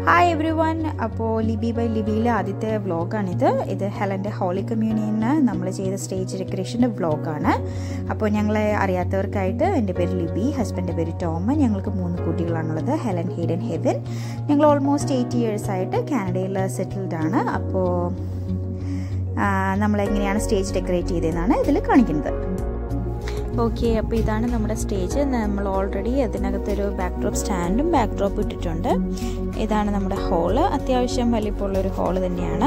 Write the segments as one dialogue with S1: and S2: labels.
S1: hi every one അപ്പോൾ Libi by ലിബിയിലെ ആദ്യത്തെ വ്ളോഗാണിത് ഇത് ഹെലൻ്റെ ഹോളി കമ്മ്യൂണിയന് നമ്മൾ ചെയ്ത സ്റ്റേജ് ഡെക്കറേഷൻ്റെ വ്ളോഗാണ് അപ്പോൾ ഞങ്ങളെ അറിയാത്തവർക്കായിട്ട് എൻ്റെ പേര് ലിബി ഹസ്ബൻഡിൻ്റെ പേര് ടോം ഞങ്ങൾക്ക് മൂന്ന് കുട്ടികളാണുള്ളത് ഹെലൻ ഹെയ്ഡൻ ഹെവൻ ഞങ്ങൾ ഓൾമോസ്റ്റ് എയ്റ്റ് ഇയേഴ്സ് ആയിട്ട് കാനഡയിൽ സെറ്റിൽഡ് ആണ് അപ്പോൾ നമ്മളെങ്ങനെയാണ് സ്റ്റേജ് ഡെക്കറേറ്റ് ചെയ്തതെന്നാണ് ഇതിൽ കാണിക്കുന്നത് ഓക്കെ അപ്പോൾ ഇതാണ് നമ്മുടെ സ്റ്റേജ് നമ്മൾ ഓൾറെഡി അതിനകത്തൊരു ബാക്ക് ഡ്രോപ്പ് സ്റ്റാൻഡും ബാക്ക് ഡ്രോപ്പ് ഇട്ടിട്ടുണ്ട് ഇതാണ് നമ്മുടെ ഹോള് അത്യാവശ്യം വലിപ്പമുള്ളൊരു ഹോള് തന്നെയാണ്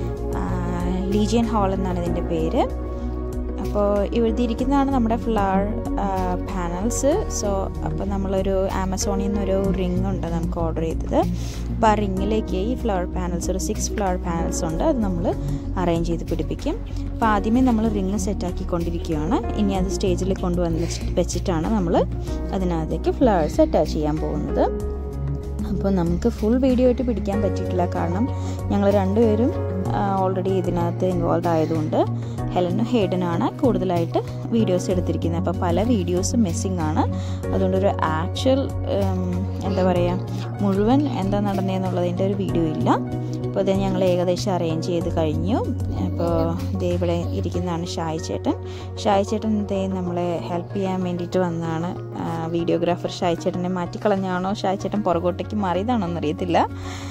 S1: ലീജിയൻ ഹാൾ എന്നാണ് ഇതിൻ്റെ പേര് അപ്പോൾ എഴുതിയിരിക്കുന്നതാണ് നമ്മുടെ ഫ്ലവർ പാനൽസ് സോ അപ്പോൾ നമ്മളൊരു ആമസോണിൽ നിന്നൊരു റിങ് ഉണ്ട് നമുക്ക് ഓർഡർ ചെയ്തത് അപ്പോൾ ആ റിങ്ങിലേക്ക് ഈ ഫ്ലവർ പാനൽസ് ഒരു സിക്സ് ഫ്ലവർ പാനൽസ് ഉണ്ട് അത് നമ്മൾ അറേഞ്ച് ചെയ്ത് പിടിപ്പിക്കും അപ്പോൾ ആദ്യമേ നമ്മൾ റിങ് സെറ്റാക്കിക്കൊണ്ടിരിക്കുകയാണ് ഇനി അത് സ്റ്റേജിൽ കൊണ്ടുവന്ന് വെച്ചിട്ടാണ് നമ്മൾ അതിനകത്തേക്ക് ഫ്ലവേഴ്സ് അറ്റാച്ച് ചെയ്യാൻ പോകുന്നത് അപ്പോൾ നമുക്ക് ഫുൾ വീഡിയോ ആയിട്ട് പിടിക്കാൻ പറ്റിയിട്ടില്ല കാരണം ഞങ്ങൾ രണ്ടുപേരും ഓൾറെഡി ഇതിനകത്ത് ഇൻവോൾവ് ആയതുകൊണ്ട് ഹെലനും ഹെയ്ഡനാണ് കൂടുതലായിട്ട് വീഡിയോസ് എടുത്തിരിക്കുന്നത് അപ്പോൾ പല വീഡിയോസും മിസ്സിങ് ആണ് അതുകൊണ്ട് ഒരു ആക്ച്വൽ എന്താ പറയുക മുഴുവൻ എന്താ നടന്നതെന്നുള്ളതിൻ്റെ ഒരു വീഡിയോ ഇല്ല അപ്പോൾ ഇത് ഞങ്ങൾ ഏകദേശം അറേഞ്ച് ചെയ്ത് കഴിഞ്ഞു അപ്പോൾ ഇതേ ഇവിടെ ഇരിക്കുന്നതാണ് ഷായ് ചേട്ടൻ ഷായ് ചേട്ടൻ ഇതേ നമ്മളെ ഹെൽപ്പ് ചെയ്യാൻ വേണ്ടിയിട്ട് വന്നതാണ് വീഡിയോഗ്രാഫർ ഷായ് ചേട്ടനെ മാറ്റിക്കളഞ്ഞാണോ ഷായ് ചേട്ടൻ പുറകോട്ടേക്ക് മാറിയതാണോ എന്നറിയത്തില്ല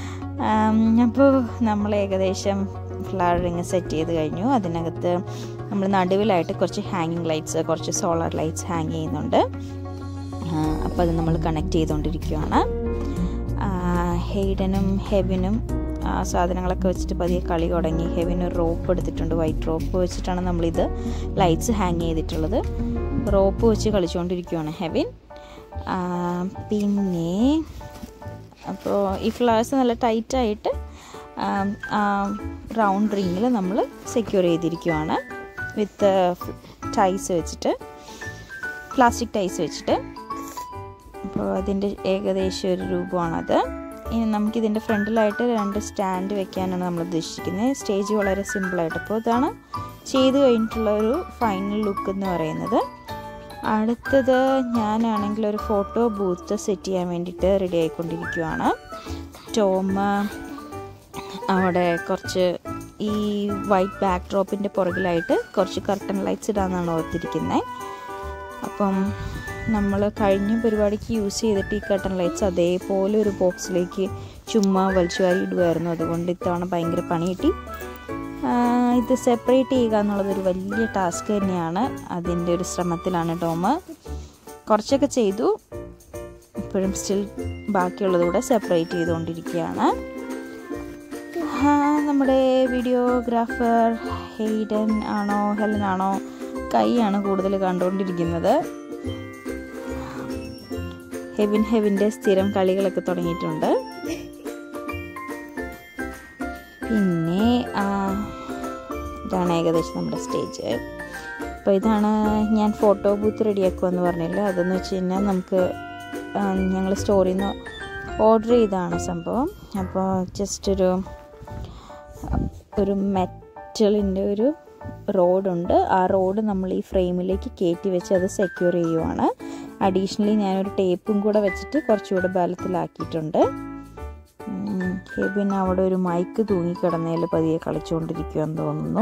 S1: അപ്പോൾ നമ്മൾ ഏകദേശം ഫ്ലവർ റിങ് സെറ്റ് ചെയ്ത് കഴിഞ്ഞു അതിനകത്ത് നമ്മൾ നടുവിലായിട്ട് കുറച്ച് ഹാങ്ങിങ് ലൈറ്റ്സ് കുറച്ച് സോളാർ ലൈറ്റ്സ് ഹാങ് ചെയ്യുന്നുണ്ട് അപ്പോൾ അത് നമ്മൾ കണക്ട് ചെയ്തുകൊണ്ടിരിക്കുകയാണ് ഹെയ്ഡനും ഹെവിനും സാധനങ്ങളൊക്കെ വെച്ചിട്ട് പതിയെ കളി തുടങ്ങി ഹെവിന് റോപ്പ് എടുത്തിട്ടുണ്ട് വൈറ്റ് റോപ്പ് വെച്ചിട്ടാണ് നമ്മളിത് ലൈറ്റ്സ് ഹാങ് ചെയ്തിട്ടുള്ളത് റോപ്പ് വെച്ച് കളിച്ചുകൊണ്ടിരിക്കുകയാണ് ഹെവിൻ പിന്നെ അപ്പോൾ ഈ ഫ്ലവേഴ്സ് നല്ല ടൈറ്റായിട്ട് റൗണ്ട് റിങ്ങിൽ നമ്മൾ സെക്യൂർ ചെയ്തിരിക്കുകയാണ് വിത്ത് ടൈസ് വെച്ചിട്ട് പ്ലാസ്റ്റിക് ടൈസ് വെച്ചിട്ട് അപ്പോൾ അതിൻ്റെ ഏകദേശം ഒരു രൂപമാണത് ഇനി നമുക്കിതിൻ്റെ ഫ്രണ്ടിലായിട്ട് രണ്ട് സ്റ്റാൻഡ് വെക്കാനാണ് നമ്മൾ ഉദ്ദേശിക്കുന്നത് സ്റ്റേജ് വളരെ സിമ്പിളായിട്ട് അപ്പോൾ ഇതാണ് ചെയ്ത് കഴിഞ്ഞിട്ടുള്ള ഒരു ഫൈനൽ ലുക്ക് എന്ന് പറയുന്നത് അടുത്തത് ഞാനാണെങ്കിൽ ഒരു ഫോട്ടോ ബൂത്ത് സെറ്റ് ചെയ്യാൻ വേണ്ടിയിട്ട് റെഡി ആയിക്കൊണ്ടിരിക്കുകയാണ് ടോം അവിടെ കുറച്ച് ഈ വൈറ്റ് ബാക്ക് ഡ്രോപ്പിൻ്റെ പുറകിലായിട്ട് കുറച്ച് കർട്ടൺ ലൈറ്റ്സ് ഇടാമെന്നാണ് ഓർത്തിരിക്കുന്നത് അപ്പം നമ്മൾ കഴിഞ്ഞ പരിപാടിക്ക് യൂസ് ചെയ്തിട്ട് ഈ കർട്ടൺ ലൈറ്റ്സ് അതേപോലെ ഒരു ബോക്സിലേക്ക് ചുമ്മാ വലിച്ചു വാരി ഇടുമായിരുന്നു അതുകൊണ്ട് ഇത്തവണ ഭയങ്കര പണി കിട്ടി ഇത് സെപ്പറേറ്റ് ചെയ്യുക എന്നുള്ളതൊരു വലിയ ടാസ്ക് തന്നെയാണ് അതിൻ്റെ ഒരു ശ്രമത്തിലാണ് ടോം കുറച്ചൊക്കെ ചെയ്തു ഇപ്പോഴും സ്റ്റിൽ ബാക്കിയുള്ളത് കൂടെ സെപ്പറേറ്റ് ചെയ്തുകൊണ്ടിരിക്കുകയാണ് നമ്മുടെ വീഡിയോഗ്രാഫർ ഹെയ്ഡൻ ആണോ ഹെലൻ ആണോ കൈയാണ് കൂടുതൽ കണ്ടുകൊണ്ടിരിക്കുന്നത് ഹെവിൻ ഹെവിൻ്റെ സ്ഥിരം കളികളൊക്കെ തുടങ്ങിയിട്ടുണ്ട് പിന്നെ ഇതാണ് ഏകദേശം നമ്മുടെ സ്റ്റേജ് അപ്പോൾ ഇതാണ് ഞാൻ ഫോട്ടോ ബൂത്ത് റെഡിയാക്കുമെന്ന് പറഞ്ഞില്ല അതെന്ന് വെച്ച് കഴിഞ്ഞാൽ നമുക്ക് ഞങ്ങൾ സ്റ്റോറിൽ നിന്ന് ഓർഡർ ചെയ്താണ് സംഭവം അപ്പോൾ ജസ്റ്റ് ഒരു ഒരു മെറ്റലിൻ്റെ ഒരു റോഡുണ്ട് ആ റോഡ് നമ്മൾ ഈ ഫ്രെയിമിലേക്ക് കയറ്റി വെച്ച് അത് സെക്യൂർ ചെയ്യുവാണ് അഡീഷണലി ഞാനൊരു ടേപ്പും കൂടെ വെച്ചിട്ട് കുറച്ചുകൂടെ ബലത്തിലാക്കിയിട്ടുണ്ട് ഹെബിൻ അവിടെ ഒരു മൈക്ക് തൂങ്ങിക്കിടന്നതിൽ പതിയെ കളിച്ചുകൊണ്ടിരിക്കുമെന്ന് തോന്നുന്നു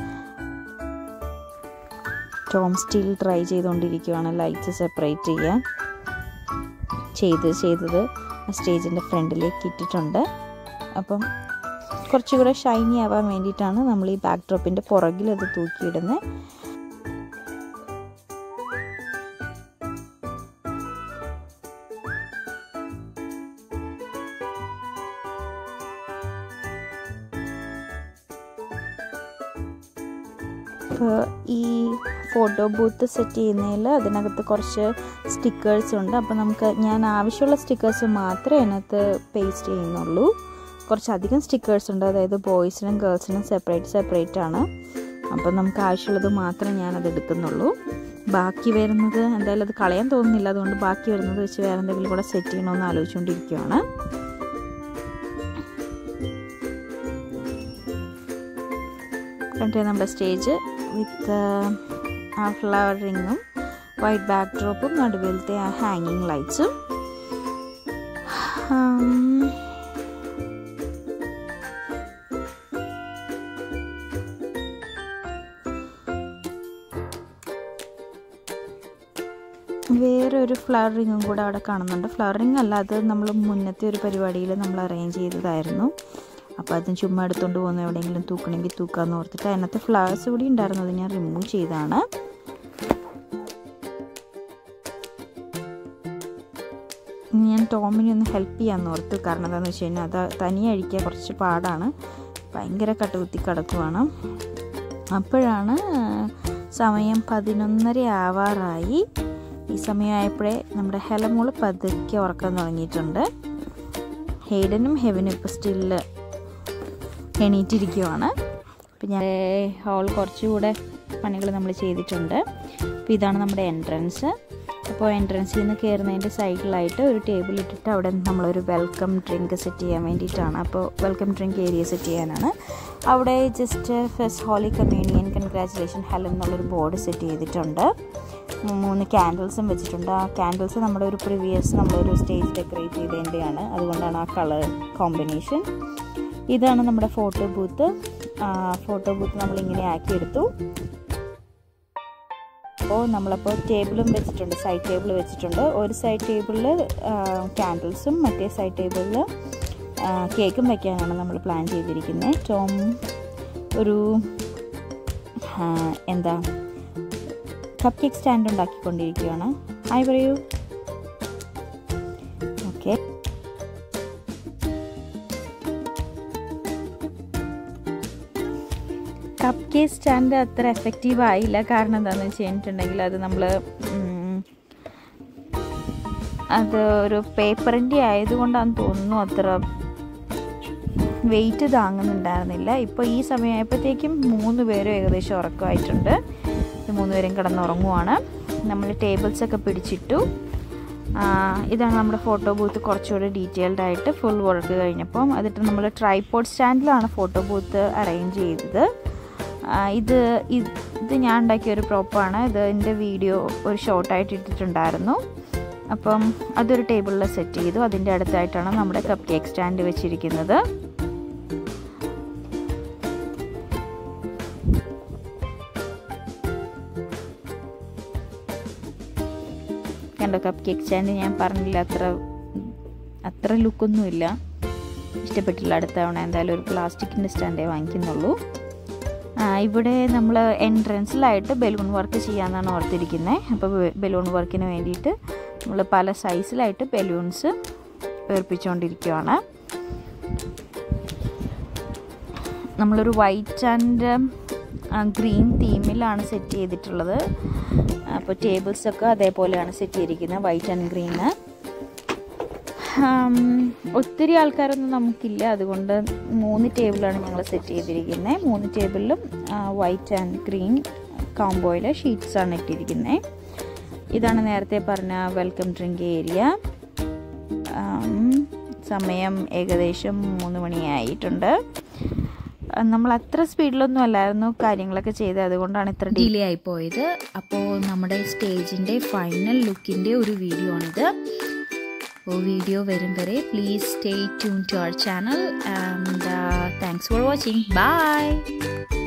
S1: ടോം സ്റ്റീൽ ട്രൈ ചെയ്തുകൊണ്ടിരിക്കുകയാണ് ലൈറ്റ്സ് സെപ്പറേറ്റ് ചെയ്യാൻ ചെയ്ത് ചെയ്തത് സ്റ്റേജിൻ്റെ ഫ്രണ്ടിലേക്ക് ഇട്ടിട്ടുണ്ട് അപ്പം കുറച്ചുകൂടെ ഷൈനി ആവാൻ വേണ്ടിയിട്ടാണ് നമ്മൾ ഈ ബാക്ക് ഡ്രോപ്പിൻ്റെ പുറകിൽ അത് തൂക്കിയിടുന്നത് ഈ ഫോട്ടോ ബൂത്ത് സെറ്റ് ചെയ്യുന്നതിൽ അതിനകത്ത് കുറച്ച് സ്റ്റിക്കേഴ്സ് ഉണ്ട് അപ്പോൾ നമുക്ക് ഞാൻ ആവശ്യമുള്ള സ്റ്റിക്കേഴ്സ് മാത്രമേ അതിനകത്ത് പേസ്റ്റ് ചെയ്യുന്നുള്ളൂ കുറച്ചധികം സ്റ്റിക്കേഴ്സ് ഉണ്ട് അതായത് ബോയ്സിനും ഗേൾസിനും സെപ്പറേറ്റ് സെപ്പറേറ്റ് ആണ് അപ്പോൾ നമുക്ക് ആവശ്യമുള്ളത് മാത്രമേ ഞാനത് എടുക്കുന്നുള്ളൂ ബാക്കി വരുന്നത് എന്തായാലും അത് കളയാൻ തോന്നുന്നില്ല അതുകൊണ്ട് ബാക്കി വരുന്നത് വെച്ച് വേറെ എന്തെങ്കിലും കൂടെ സെറ്റ് ചെയ്യണമെന്ന് ആലോചിച്ചുകൊണ്ടിരിക്കുകയാണ് കണ്ടേ നമ്മുടെ സ്റ്റേജ് വിത്ത് ആ ഫ്ലവർ റിങ്ങും വൈറ്റ് ബാക്ക് ഡ്രോപ്പും നടുവിലത്തെ ആ ഹാങ്ങിങ് ലൈറ്റ്സും വേറൊരു ഫ്ലവറിങ്ങും കൂടെ അവിടെ കാണുന്നുണ്ട് ഫ്ലവറിങ് അല്ല അത് നമ്മൾ മുന്നത്തെ ഒരു പരിപാടിയിൽ നമ്മൾ അറേഞ്ച് ചെയ്തതായിരുന്നു അപ്പോൾ അതും ചുമ്മാ എടുത്തുകൊണ്ട് പോകുന്ന എവിടെയെങ്കിലും തൂക്കണമെങ്കിൽ തൂക്കാമെന്ന് ഓർത്തിട്ട് അതിനകത്ത് ഫ്ലവേഴ്സ് കൂടി ഉണ്ടായിരുന്നു അത് ഞാൻ റിമൂവ് ചെയ്താണ് ഞാൻ ടോമിനെ ഒന്ന് ഹെൽപ്പ് ചെയ്യാമെന്ന് ഓർത്തു കാരണം എന്താണെന്ന് വെച്ച് കഴിഞ്ഞാൽ അത് തനിയെ അഴിക്കാൻ കുറച്ച് പാടാണ് ഭയങ്കര കട്ടുകുത്തി കിടക്കുവാണ് അപ്പോഴാണ് സമയം പതിനൊന്നര ആവാറായി ഈ സമയമായപ്പോഴേ നമ്മുടെ ഹെലമോള് പതുക്കെ ഉറക്കാൻ തുടങ്ങിയിട്ടുണ്ട് ഹെയ്ഡനും ഹെവനും ഇപ്പോൾ സ്റ്റില്ല് എണീറ്റിരിക്കുവാണ് അപ്പം ഞാൻ ഹോൾ കുറച്ചുകൂടെ പണികൾ നമ്മൾ ചെയ്തിട്ടുണ്ട് അപ്പോൾ ഇതാണ് നമ്മുടെ എൻട്രൻസ് അപ്പോൾ എൻട്രൻസിൽ നിന്ന് കയറുന്നതിൻ്റെ സൈഡിലായിട്ട് ഒരു ടേബിൾ ഇട്ടിട്ട് അവിടെ നമ്മളൊരു വെൽക്കം ഡ്രിങ്ക് സെറ്റ് ചെയ്യാൻ വേണ്ടിയിട്ടാണ് അപ്പോൾ വെൽക്കം ഡ്രിങ്ക് ഏരിയ സെറ്റ് ചെയ്യാനാണ് അവിടെ just first holy communion congratulation Helen എന്നുള്ളൊരു ബോർഡ് സെറ്റ് ചെയ്തിട്ടുണ്ട് മൂന്ന് ക്യാൻഡിൽസും വെച്ചിട്ടുണ്ട് ആ ക്യാൻഡിൽസ് നമ്മുടെ ഒരു പ്രീവിയസ് നമ്മളൊരു സ്റ്റേജ് ഡെക്കറേറ്റ് ചെയ്തതിൻ്റെയാണ് അതുകൊണ്ടാണ് ആ കളർ കോമ്പിനേഷൻ ഇതാണ് നമ്മുടെ ഫോട്ടോ ബൂത്ത് ഫോട്ടോ ബൂത്ത് നമ്മളിങ്ങനെ ആക്കിയെടുത്തു അപ്പോൾ നമ്മളപ്പോൾ ടേബിളും വെച്ചിട്ടുണ്ട് സൈഡ് ടേബിൾ വെച്ചിട്ടുണ്ട് ഒരു സൈഡ് ടേബിളിൽ ക്യാൻഡിൽസും മറ്റേ സൈഡ് ടേബിളിൽ കേക്കും വെക്കാനാണ് നമ്മൾ പ്ലാൻ ചെയ്തിരിക്കുന്നത് ടോം ഒരു എന്താ കപ്പ് കേക്ക് സ്റ്റാൻഡ് ഉണ്ടാക്കിക്കൊണ്ടിരിക്കുകയാണ് ഹായ് പറയൂ ഓക്കെ കപ്പ് കേക്ക് സ്റ്റാൻഡ് അത്ര എഫക്റ്റീവ് ആയില്ല കാരണം എന്താണെന്ന് വെച്ച് കഴിഞ്ഞിട്ടുണ്ടെങ്കിൽ അത് നമ്മൾ അത് ഒരു പേപ്പറിൻ്റെ ആയതുകൊണ്ടാണെന്ന് തോന്നുന്നു അത്ര വെയിറ്റ് താങ്ങുന്നുണ്ടായിരുന്നില്ല ഇപ്പോൾ ഈ സമയമായപ്പോഴത്തേക്കും മൂന്ന് പേരും ഏകദേശം ഉറക്കമായിട്ടുണ്ട് മൂന്ന് പേരും കിടന്നുറങ്ങുവാണ് നമ്മൾ ടേബിൾസൊക്കെ പിടിച്ചിട്ടു ഇതാണ് നമ്മുടെ ഫോട്ടോ ബൂത്ത് കുറച്ചുകൂടി ഡീറ്റെയിൽഡ് ആയിട്ട് ഫുൾ വർക്ക് കഴിഞ്ഞപ്പം അതിട്ട് നമ്മൾ ട്രൈപോഡ് സ്റ്റാൻഡിലാണ് ഫോട്ടോ ബൂത്ത് അറേഞ്ച് ചെയ്തത് ഇത് ഇത് ഞാൻ ഉണ്ടാക്കിയ ഒരു പ്രോപ്പാണ് ഇത് എൻ്റെ വീഡിയോ ഒരു ഷോർട്ടായിട്ട് ഇട്ടിട്ടുണ്ടായിരുന്നു അപ്പം അതൊരു ടേബിളിൽ സെറ്റ് ചെയ്തു അതിൻ്റെ അടുത്തായിട്ടാണ് നമ്മുടെ കപ്പ് കേക്ക് സ്റ്റാൻഡ് വെച്ചിരിക്കുന്നത് കണ്ടോ കപ്പ് കേക്ക് സ്റ്റാൻഡ് ഞാൻ പറഞ്ഞില്ല അത്ര അത്ര ലുക്കൊന്നുമില്ല ഇഷ്ടപ്പെട്ടില്ല അടുത്ത തവണ എന്തായാലും ഒരു പ്ലാസ്റ്റിക്കിൻ്റെ സ്റ്റാൻഡേ വാങ്ങിക്കുന്നുള്ളൂ ഇവിടെ നമ്മൾ എൻട്രൻസിലായിട്ട് ബലൂൺ വർക്ക് ചെയ്യാമെന്നാണ് ഓർത്തിരിക്കുന്നത് അപ്പോൾ ബലൂൺ വർക്കിന് വേണ്ടിയിട്ട് നമ്മൾ പല സൈസിലായിട്ട് ബലൂൺസ് വേർപ്പിച്ചുകൊണ്ടിരിക്കുകയാണ് നമ്മളൊരു വൈറ്റ് ആൻഡ് ഗ്രീൻ തീമിലാണ് സെറ്റ് ചെയ്തിട്ടുള്ളത് അപ്പോൾ ടേബിൾസൊക്കെ അതേപോലെയാണ് സെറ്റ് ചെയ്തിരിക്കുന്നത് വൈറ്റ് ആൻഡ് ഗ്രീന് ഒത്തിരി ആൾക്കാരൊന്നും നമുക്കില്ല അതുകൊണ്ട് മൂന്ന് ടേബിളാണ് ഞങ്ങൾ സെറ്റ് ചെയ്തിരിക്കുന്നത് മൂന്ന് ടേബിളിലും വൈറ്റ് ആൻഡ് ഗ്രീൻ കോംബോയിൽ ഷീറ്റ്സാണ് ഇട്ടിരിക്കുന്നത് ഇതാണ് നേരത്തെ പറഞ്ഞ വെൽക്കം ഡ്രിങ്ക് ഏരിയ സമയം ഏകദേശം മൂന്ന് മണിയായിട്ടുണ്ട് നമ്മൾ അത്ര സ്പീഡിലൊന്നും അല്ലായിരുന്നു കാര്യങ്ങളൊക്കെ ചെയ്ത് അതുകൊണ്ടാണ് ഇത്ര ഡിലേ ആയി പോയത് അപ്പോൾ നമ്മുടെ സ്റ്റേജിൻ്റെ ഫൈനൽ ലുക്കിൻ്റെ ഒരു വീഡിയോ ആണിത് അപ്പോൾ വീഡിയോ വരും വരെ please stay tune to our channel and thanks for watching by